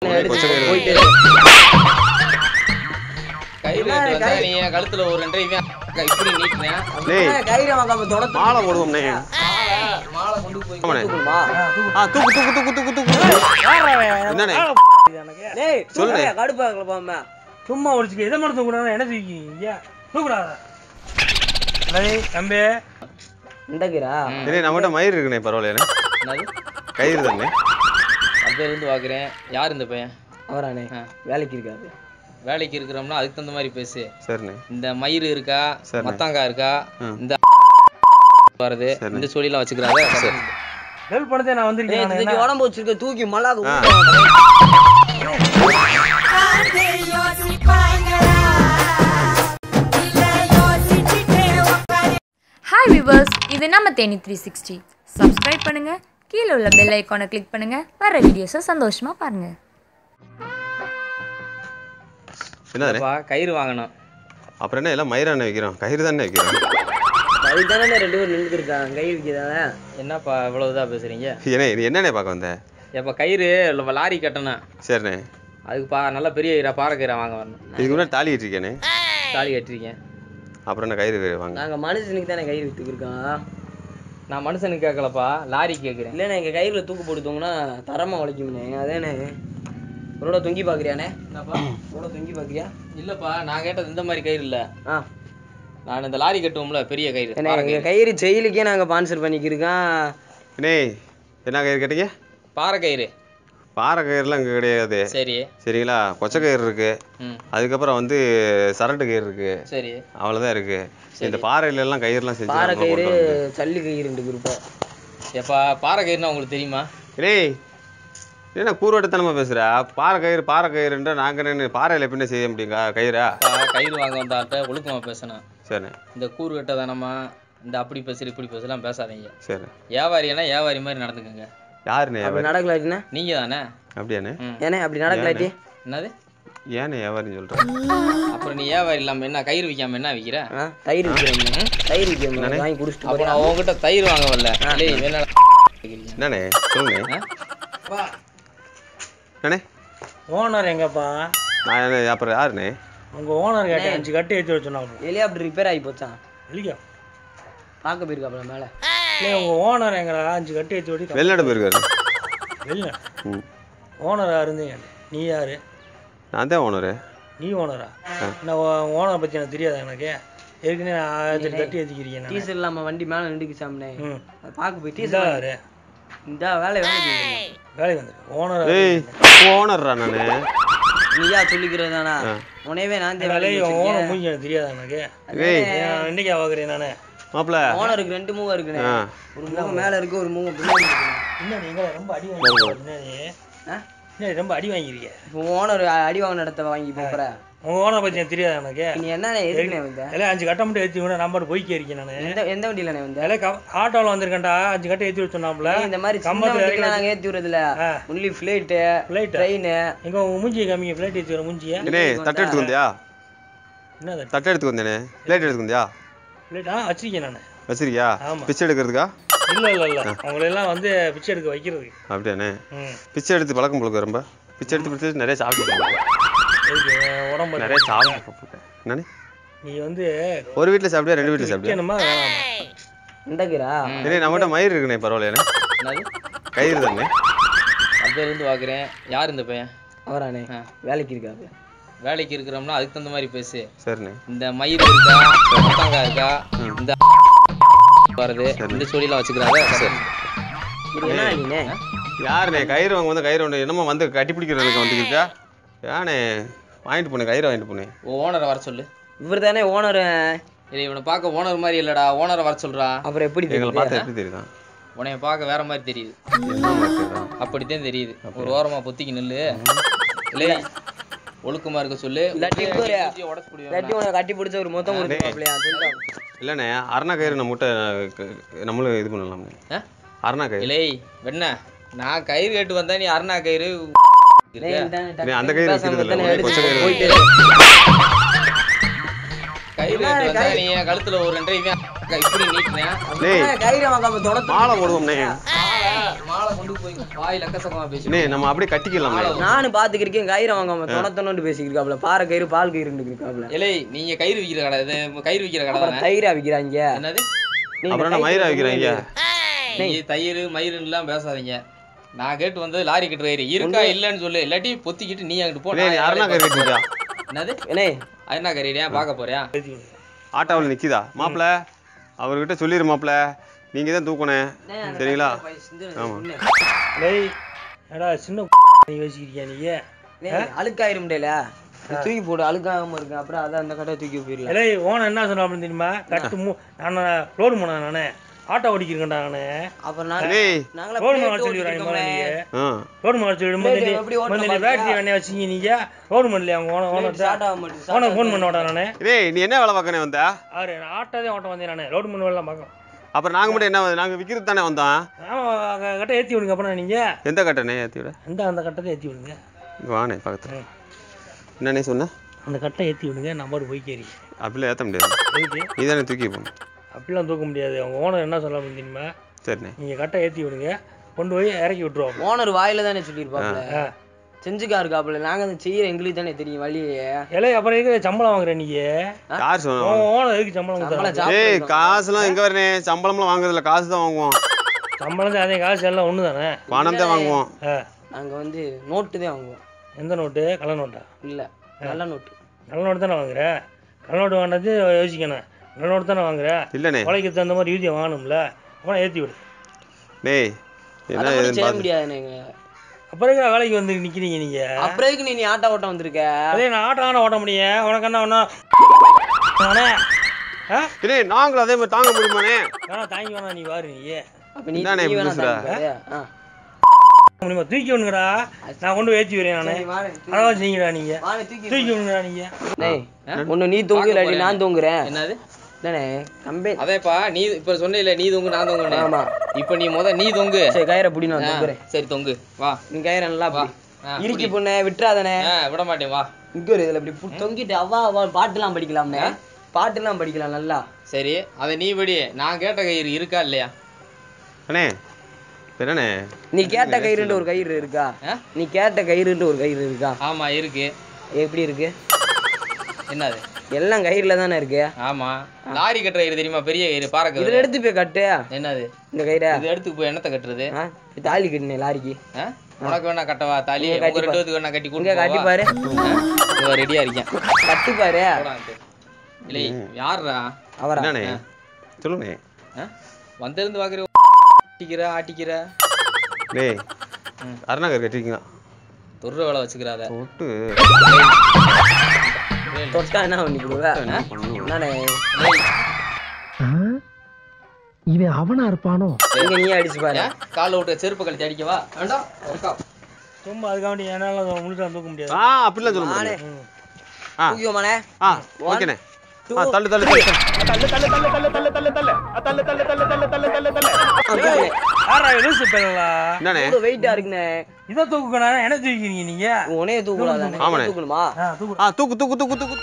கொச்சை கயிறு போயிட்டு கயிறு என்ன எடுத்து வந்தா கயிறு? நீ என் கழுத்துல ஒரு ரெண்டரை இவன் இப்படி நீட்டினேன் டேய் கயிறு வாங்காம தொடர்ந்து மாலை போடுவோம்ண்ணே மாலை கொண்டு போய் ஆமாண்ணே தூக்கணுமா? ஆ தூக்கு தூக்கு தூக்கு தூக்கு தூக்கு என்னண்ணே டேய், சொல்லுண்ணே. தூக்குடா, கடுப்பாக்கல பாம்மா. சும்மா ஒடிச்சுக்க எதை மட்டும் தூக்கூடாது என்ன தூக்கிங்க தூக்கூடாத தம்பி இந்த கீரா? ஏய் நம்மகிட்ட மயிர் இருக்குண்ணே பரவாயில்லையாண்ணே என்னது கயிறு தானே அப்படியே இருந்து பாக்குறேன் யார் இந்த பையன் அவரானே ஆ. வேலைக்கு இருக்காது வேலைக்கு இருக்கிறோம்னா அதுக்கு தகுந்த மாதிரி பேசு சரிண்ணே இந்த மயிறு இருக்கா சரிண்ணே. மத்தாங்காய் இருக்கா ம். இந்த வருது சரிண்ணே. இந்த சொல்லிலாம் வச்சுக்கிறாங்க ஹெல்ப் பண்ணதே நான் டேய், வந்திருக்கேன் இதுக்கு உடம்பு வச்சிருக்க தூக்கி மல்லாது ஆ. ஹாய் விவர்ஸ் இது நம்ம தேனி த்ரீ சிக்ஸ்டி சப்ஸ்கிரைப் பண்ணுங்க கீழே உள்ள பெல் ஐக்கானை கிளிக் பண்ணுங்க வர வீடியோஸை சந்தோஷமா பாருங்க என்னது அப்பா, கயிறு வாங்கணும் அப்புறம் என்ன எல்லாம் மயிராண்ணே வைக்கிறோம் கயிறு தானே வைக்கிறோம் அதுக்கு தானே ரெண்டு பேரும் நின்றுட்டு இருக்காங்க கை விற்கிதானே என்னப்பா இவ்வளவு இதா பேசுறீங்க ஏண்ணே இது என்னண்ணே பார்க்க வந்த எப்ப கயிறு இல்ல லாரி கட்டணும் சரிண்ணே அதுக்கு பா நல்ல பெரிய கயிறா பாறை கயிறா வாங்க வரணும் இதுக்கு முன்னாடி தாலி கட்டிருக்கேனே தாலி கட்டிருக்கேன் அப்புறம் என்ன கயிறு வாங்க நாங்க மனுஷனுக்கு தானே கயிறு வித்துக்கிருக்கோம் நான் மனுஷனுக்கு கேட்கலப்பா லாரி கேட்குறேன் இல்லைண்ணே எங்க கயிறுல தூக்கு போட்டு தூங்குனா தரமா உழைக்கும்ண்ணே அதேண்ணே உன்னோட தொங்கி பாக்குறியாண்ணே உன்னோட தொங்கி பாக்குறியா இல்லப்பா நான் கேட்டது இந்த மாதிரி கயிறு இல்ல ஆ நான் இந்த லாரி கட்டுவோம்ல பெரிய கயிறு ஏண்ணே பாறை எங்க கயிறு. கயிறு செயலுக்கே நாங்க ஸ்பான்சர் பண்ணிக்கிருக்கோம் அண்ணே என்ன கயிறு கேட்டீங்க பாறை கயிறு பாறை கயிறுலாம் இங்கே கிடையாது சரி சரிங்களா கொச்சை கயிறு இருக்கு ம் அதுக்கப்புறம் வந்து சரட்டு கயிறு இருக்கு சரி அவ்வளோதான் இருக்கு இந்த பாறையில எல்லாம் கயிறுலாம் செஞ்சு பாறை நம்ம கயிறு கொண்டு வந்து. சல்லி கயிறு ரெண்டு குரூப்பா எப்பா பாறை கயிறுனா உங்களுக்கு தெரியுமா டேய் என்ன கூறுவட்டத்தனமா பேசுற பாறை கயிறு பாறை கயிறுன்ற நாங்க என்ன பாறையில பின்ன செய்ய முடியுங்க கயிறா அப்பா, கயிறு வாங்க வந்தாட்ட ஒழுக்கமா பேசணும் சரி இந்த கூறு கட்டதானமா இந்த அப்படி பேசுற இப்படி பேசலாம் பேசாதீங்க சரி வியாபாரினா வியாபாரி மாதிரி நடந்துக்கங்க யாருண்ணே அப்படி வியாபாரி நடக்கலாட்டினா நீங்க தானே அப்படியாண்ணே ம் ஏண்ணே அப்படி நடக்கலாட்டி என்னது ஏண்ணே வியாபாரின்னு சொல்றேன் அப்புறம் நீ வியாபாரி இல்லாம என்ன கயிறு விற்காம என்ன விற்கிற ஆ தயிர் விற்கிறோம் தயிர் விற்கிறோம் வாங்கி குடிச்சிட்டு அப்ப போறியா? நான் உங்ககிட்ட தயிர் வாங்க வரல இல்லை வேணா கேக்குறீங்க. என்னண்ணே சொல்லுண்ணே ஆ? என்னண்ணே ஓனர் எங்கப்பா நான் என்ன அப்புறம் யாருண்ணே உங்க ஓனர் கேட்டேன் அஞ்சு கட்டி ஏற்றி வச்சுனாங்க வெளியே அப்படி ரிப்பேர் ஆகி போச்சான் இல்லையா பார்க்க போயிருக்காப்புல மேல இல்லை உங்க ஓனர் எங்கடா அஞ்சு கட்டி ஏற்றி ஓடி வெளிநாடு போயிருக்காரு வெளில ம் ஓனரா இருந்தீங்க நீ யாரு நான் தான் ஓனரு நீ ஓனரா நான் ஓனர் பத்தி எனக்கு தெரியாதா எனக்கு ஏற்கனவே ஆயிரத்தி கட்டி ஏற்றிக்கிறீங்க நான் டீசல் இல்லாம வண்டி மேல நின்றுக்குச்சாம்னே ம் அதை பார்க்க போய் இதா டீசல் யாரு இந்த வேலை வேலை வேலைக்கு வந்து ஓனர் ஏய் ஓனர்ரா நானு நீயா சொல்லிக்கிறதானா உனையவே நான் வேலையை தேவை ஓனர் மூஞ்சி எனக்கு தெரியாதா எனக்கு ஏய் நான் இன்னைக்கு பார்க்குறேன் நானு மாப்பிள ஓனருக்கு ரெண்டு மூவ் இருக்குண்ணே ஆ ஒரு மூவ் மேல இருக்கு ஒரு மூவ் பின்னாடி இருக்கு என்ன நீங்க ரொம்ப அடி வாங்கிருக்கீங்க என்னது ஆ? என்ன ரொம்ப அடி வாங்கிருக்கீங்க இப்போ ஓனர் அடி வாங்கின இடத்த வாங்கி போற உங்க ஓனர் பத்தி எனக்கு தெரியாதா எனக்கு நீ என்ன எதுக்குண்ணே வந்த எல்லாம் அஞ்சு கட்டை மட்டும் ஏற்றி விட நம்பர் போய்க்கே இருக்கேன் நான் எந்த எந்த வண்டியிலண்ணே வந்த எல்லாம் ஆட்டோவில் வந்திருக்கேன்டா அஞ்சு கட்டை ஏற்றி வச்சோம்னாப்ல நீ இந்த மாதிரி சின்ன கம்பத்துல வண்டிக்கெல்லாம் நாங்க ஏத்தி விடுறதில்ல ஆ. ஒன்லி ஃபிளைட்டு Flight ஆ? ட்ரெயின் எங்க உங்க மூஞ்சியை காமிங்க ஃப்ளைட் ஏற்றி வர மூஞ்சியை என்னே தட்டு எடுத்து வந்தியா என்னது தட்டு எடுத்து வந்தேனே பிளேட் எடுத்து வந்தியா ஃப்ளைட் ஆ வச்சிருக்கேன் நான் வச்சிருக்கியா ஆமா. பிச்சை எடுக்கிறதுக்கா இல்ல இல்ல இல்ல அவங்களெல்லாம் வந்து பிச்சை எடுக்க வைக்கிறது அப்படியாண்ணே ம் பிச்சை எடுத்து பழக்கம் போலுக்கு ரொம்ப பிச்சை எடுத்து பிடிச்சி நிறைய சாப்பிட்டு எதுக்கு? உடம்பு நிறைய சாப்பிட்டு என்னண்ணே நீ வந்து ஒரு வீட்டில் சாப்பிட்டியா ரெண்டு வீட்டில் சாப்பிட்டியா விற்கணுமா வேணாமா இந்தக்கிறா ஏண்ணே நம்மகிட்ட மயிர் இருக்குண்ணே பரவாயில்லையாண்ணே என்னது கயிறு தானே அப்படியே இருந்து பாக்குறேன் யார் இந்த பையன் அவரானே ஆ. வேலைக்கு இருக்காரு வேலைக்கு இருக்கிறோம்னா அதுக்கு தகுந்த மாதிரி பேசு சரிண்ணே இந்த மயிர் இருக்கா மத்தாங்காய் இருக்கா இந்த வருது இந்த சொல்லிலாம் வச்சுக்கிறாங்க இது என்ன நீனே யாருண்ணே கயிறு வாங்க வந்து கயிறு ஒன்று என்னமோ வந்து கட்டி பிடிக்கிறதுக்கு வந்துருக்கா ஏண்ணே வாங்கிட்டு போனேன் கயிறு வாங்கிட்டு போனேன் ஓனரை வர சொல்லு இவர் தானே ஓனர் இல்லை இவனை பார்க்க ஓனர் மாதிரி இல்லடா ஓனரை வர சொல்றா அப்புறம் எப்படி எங்களை தெரியுது? பார்த்தா எப்படி தெரியுதான் உன்னைய பார்க்க வேற மாதிரி தெரியுது என்ன மாதிரி தெரியுதான் அப்படித்தான் தெரியுது ஒரு ஓரமா பொத்திக்கு நில்லு இல்லை ஒழுக்கமா இருக்க சொல்லு இல்லாட்டி ஒரு- உடச்சு புடிவேன் இல்லாட்டி உன்னை கட்டி பிடிச்ச ஒரு மொத்தம் கொடுப்பாப்லையா சொல்லிட்டாங்க இல்லைண்ணே அரணா கயிறு நம்ம முட்டை நம்மளும் இது பண்ணலாம்ண்ணே ஆ? அரணா கயிறு இல்லை வெண்ண நான் கயிறு கேட்டு வந்தா நீ அருணா கயிறு டேய், இந்தாண்ணே, நீ அந்த கயிறு பேசாம வைக்கிறது இல்ல, மொத்தம் ஒரே எடுத்து கொச்சை கயிறு போயிட்டு கயிறு கேட்டு வந்தா நீ என் கழுத்துல ஒரு ரெண்டரை இவன் இப்படி நீட்டினேன் டேய் கயிறை வாங்காம தொடர்ந்து மாலை போடுவோம்ண்ணே மாலை மாலை கொண்டு போய் வாய் லக்கசக்கமா பேசி அண்ணே நம்ம அப்படியே கட்டிக்கலாமே நானும் பாத்துக்கிருக்கேன் கயிறை வாங்காம தொண தொண்ணு பேசிக்கிருக்காப்ல பாறை கயிறு பால் கயிறு இருக்காப்ல இலை நீங்க கயிறு விக்கிற கடை இது கயிறு விக்கிற கடை அப்புறம் தானே தயிரா விக்கிறாங்க என்னது நீங்க அப்புறம் என்ன மயிரா வைக்கிறாங்க நீங்க தயிர் மயிறுன்னு எல்லாம் பேசாதீங்க நான் கேட்டு வந்தது லாரி கட்டுற கயிறு இருக்கா இல்லன்னு சொல்லு இல்லாட்டி பொத்திக்கிட்டு நீ அங்கிட்டு போ அண்ணே நீ நான் அரணா வேலையை கறி கட்டிருக்கியா பார்க்கிறேன். என்னது ஏனே அது என்ன கறியா பார்க்க போறியா ஆட்டோவில் நிக்குதா மாப்பிள அவர்கிட்ட சொல்லிடு மாப்பிள நீங்க தான் தூக்கணும் சரிங்களா ஆமா டேய் ஏடா சின்ன நீ யோசிக்கிறியா நீ அழுக்காயிரும் முடியல தூக்கி போடு அழுக்காகாம இருக்கு அப்புறம் அதை அந்த கடை தூக்கி போயிடலாம் இல்லை ஓன என்ன சொன்ன அப்படின்னு தெரியுமா கட்டு மூ நான் லோடு பண்ண நானே ஆட்டோ ஓடிக்கிறேன்டா நானு அப்புறம் நான் டேய் நாங்களா லோடு plate மாட சொல்லி ஓட்டிட்டு விடுறாங்க இருக்கோமே. ஆ லோடு மாட சொல்லி Plate எப்படி ஓட்டணும் விடும்போது பாத்தியா? பேட்டரி வேணே வச்சுங்க நீங்க லோடு பண்ணலையா அவங்க ஓன Plate ஓனர் start ஆக மாட்டுது, start ஓனர் ஃபோன் ஆக பண்ண விட்டா நானே டேய் நீ என்ன வேலை பார்க்கனே வந்த அவரு நான் ஆட்டோதே ஓட்ட வந்தேன் நானே லோடு பண்ண வேலை பார்க்க அப்புறம் நாங்க மட்டும் என்ன நாங்க விக்கிறது தானே வந்தோம் ஆமா கட்டை ஏற்றி விடுங்க அப்புறம் நீங்க எந்த கட்டணே ஏற்றி விட அந்த அந்த கட்டத்தை ஏற்றி விடுங்க இங்க வாண்ணே பக்கத்துல என்னண்ணே சொன்ன அந்த கட்டை ஏற்றி விடுங்க நம்பர் போய்க்கேரி அப்படிலாம் ஏற்ற முடியாது எதுக்கு நீ தானே தூக்கி போகணும் அப்படிலாம் தூக்க முடியாது அவங்க ஓனர் என்ன சொல்ல தெரியுமா சரிண்ணே நீங்க கட்டை ஏற்றி விடுங்க கொண்டு போய் இறக்கி விட்டுருவோம் ஓனர் வாயில தானே சொல்லியிருப்பாப்ல ஆ செஞ்சுக்கா இருக்காப்புல நாங்க அதை செய்யற எங்களுக்கு தானே தெரியும் வழியே இலை அப்புறம் எதுக்கு சம்பளம் வாங்குற நீங்க யார் சொன்னா ஓனர் எதுக்கு சம்பளம் நம்மள கொடுத்தாங்க ஏய் சாப்பிடுறோம். காசுலாம் எங்க வரனே சம்பளம்லாம் வாங்குறதில்ல காசு தான் வாங்குவோம் சம்பளம் தான் அதே காசு எல்லாம் ஒன்று தானே பணம் தான் வாங்குவோம் ஆ நாங்க வந்து நோட்டு தான் வாங்குவோம் எந்த நோட்டு கள்ள நோட்டா இல்ல நல்ல நோட்டு நல்ல நோட்டு தானே வாங்குற கள்ள நோட்டு வாங்கினது யோசிக்கணும் நல்ல நோட்டு தானே வாங்குற இல்லைண்ணே உழைக்கு தகுந்த மாதிரி யூதியம் வாங்கணும்ல அப்புறம் ஏற்றி விடு டேய் என்ன அதை மட்டும் ஏதுன்னு செய்ய பார்த்து முடியாது நீங்க அப்புறம் எதுக்கு வேலைக்கு வந்து நிற்கிறீங்க நீங்க அப்புறம் எதுக்கு நீ நீ ஆட்டோ ஓட்ட வந்திருக்க அதே நான் ஆட்டோ தானே ஓட்ட முடியும் உனக்கு என்ன ஒன்றும் நானே ஆ டேய் நாங்களும் அதே மாதிரி தாங்க முடியுமாண்ணே வேணா தாங்கி வேணா நீ வாரு நீ அப்ப நீ என்னண்ணே நீ வேணா பேசுற? தாங்கிப்பாரு. ஆ. முடியுமா தூக்கி விடுங்கடா நான் கொண்டு போய் ஏற்றி வரேன் நானே சரி, வாரு, தூக்கி- அதான் செய்யுங்கடா நீங்க வாரு, தூக்கி தூக்கி விடுங்கடா நீங்க டேய், ஒண்ணு நீ தூங்கு இல்லாட்டி நான் தூங்குறேன் என்னது என்னண்ணே கம்பெனி அதேப்பா நீ இப்ப சொன்ன நீ தொங்கு நான் தொங்கு ஆமா இப்ப நீ முத நீ தொங்கு சரி கயிறை புடி நான் ஆ, தூங்குறேன் சரி தொங்கு வா நீ கயிறை நல்லா வா புடி ஆ, இறுக்கி பொண்ணே விட்டுறாதனே ஆ, விட மாட்டேன் வா இங்க ஒரு இதுல இப்படி பு- தொங்கிட்டு அவ்வா அவ்வா பாட்டுலாம் படிக்கலாம்னே பாட்டுலாம் படிக்கலாம் நல்லா சரி அதை நீ படி நான் கேட்ட கயிறு இருக்கா இல்லையா அண்ணே இப்ப என்னண்ணே நீ கேட்ட கயிறுன்ற ஒரு கயிறு இருக்கா ஆ? நீ கேட்ட கயிறுன்ற ஒரு கயிறு இருக்கா ஆமா இருக்கு எப்படி இருக்கு என்னது எல்லாம் கயிறுல தானே இருக்கு ஆமா லாரி கட்டுற கயிறு தெரியுமா பெரிய கயிறு பாறை இதுல கயிறு எடுத்து போய் கட்டு என்னது இந்த கயிறை இது எடுத்து போய் என்னத்த கட்டுறது ஆ? தாலி கட்டினேன் லாரிக்கு ஆ? உனக்கு வேணா கட்டவா தாலி இங்க உங்க கட்டி ரெண்டு பாரு. பேத்துக்கு வேணா கட்டி இங்க கட்டி கூட்டு பாரு ரெடியா இருக்கேன் கட்டி பாரு போடான்ட்டு. இல்லை யாருடா அவரா என்னண்ணே சொல்லுண்ணே ஆ? வந்திருந்து பாக்குற ஆட்டிக்கிற ஆட்டிக்கிற டேய் அருணாகர் கட்டிருக்கீங்களா தொடுற வேலை வச்சுக்கிறாத தொட்டு தொட்டா என்ன பண்ணி கொடுவ என்னண்ணே இவன் அவனா இருப்பானோ இங்க நீ அடிச்சு பாரு ஏன்? காலை விட்டு செருப்பு கழிச்சு அடிக்கவா வேண்டாம் இருக்கா. சும்மா அதுக்காண்டி என்னால முழுசா தூக்க முடியாது ஆ அப்படிலாம் சொல்ல நானே முடியாது ஆ தூக்கியோமாண்ணே ஆ ஓகேண்ணே ஆ தள்ளு தள்ளு தள்ளு ஆறா லூசு பெறலா என்னண்ணே வெயிட்டா இருக்குண்ணே இதை தூக்கணும் என்ன தூக்கிக்கிறீங்க நீங்க உனையே தூக்கூடாதானே ஆமாண்ணே. தூக்கணுமா ஆ தூக்கு ஆ தூக்கு தூக்கு தூக்கு தூக்கு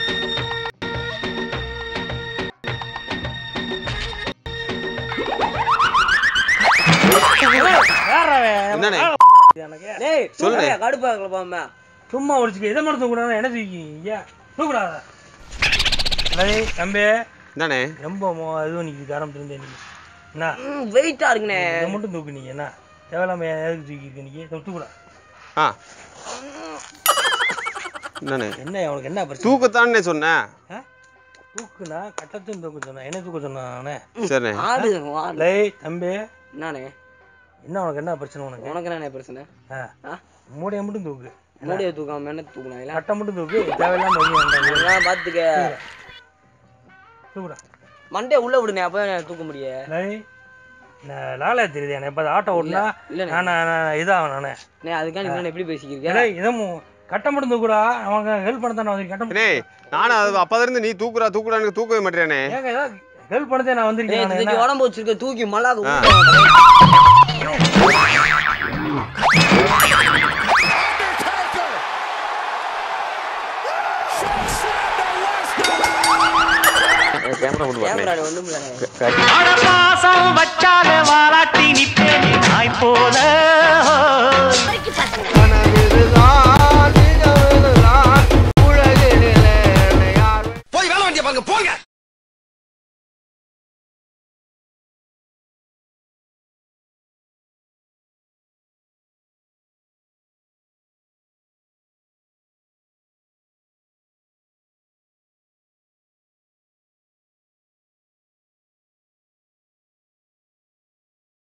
வேறவே என்னண்ணே எனக்கு டேய் சொல்லுண்ணே. சொல்லுங்க கடுப்பா இருக்கல பாம்பா சும்மா ஒடிச்சுக்க இதை மட்டும் தூக்கணும் என்ன தூக்கிங்க தூக்கூடாத டேய் தம்பி என்னண்ணே ரொம்ப மோ- இது பண்ணிக்கிட்டு ஆரம்பிச்சிருந்தேன் நீ என்ன வெயிட்டா இருக்குண்ணே இதை மட்டும் தூக்குனீங்க என்ன தேவையில்லாம எதுக்கு தூக்கிட்டு நீங்க தூக்கூடா ஆ என்னண்ணே என்ன அவனுக்கு என்ன பிரச்சனை தூக்கத்தானே சொன்னேன் ஆ? தூக்குனா கட்டத்தையும் தூக்க சொன்னேன் என்ன தூக்க சொன்னான் நானே சரிண்ணே ஆடு ஆடு. லேய் தம்பி என்னண்ணே என்ன உனக்கு என்ன பிரச்சனை உனக்கு உனக்கு என்ன பிரச்சனை ஆ ஆ? மூடையை மட்டும் தூக்கு மூடியை தூக்காம என்ன தூக்கணும் கட்டை மட்டும் தூக்கு தேவையில்லாம எதுவும் வேண்டாம். எல்லாம் பாத்துக்க தூக்குடா மண்டே உள்ள விடுனே அப்ப தூக்க முடியும் லேய் நான் லாலா தெரியுது எனக்கு இப்போ ஆட்டோ ஓட்டினா இல்லண்ணே நான் நான் நான் இதாகும் நானே நீ அதுக்காண்டி என்ன எப்படி பேசிக்கிறீங்க லேய் இதமும் கட்டை மட்டும் தூக்குடா அவங்க ஹெல்ப் பண்ண தானே வந்து கட்டம் டேய் நானும் அது அப்பதான் இருந்து நீ தூக்குறா தூக்குறா எனக்கு தூக்கவே மாட்டேனே ஏங்க ஏதாவது ஹெல்ப் பண்ணதே நான் டேய், வந்திருக்கேன் நானு. தூக்கி உடம்பு வச்சிருக்க தூக்கி மல்லாத ஆ. கேமரா போட்டு கேமரா பாருங்க ஒண்ணும் இல்லைண்ணே கட்டி பாசம் வச்சாலே வாராட்டி நிப்பேன் நாய் போல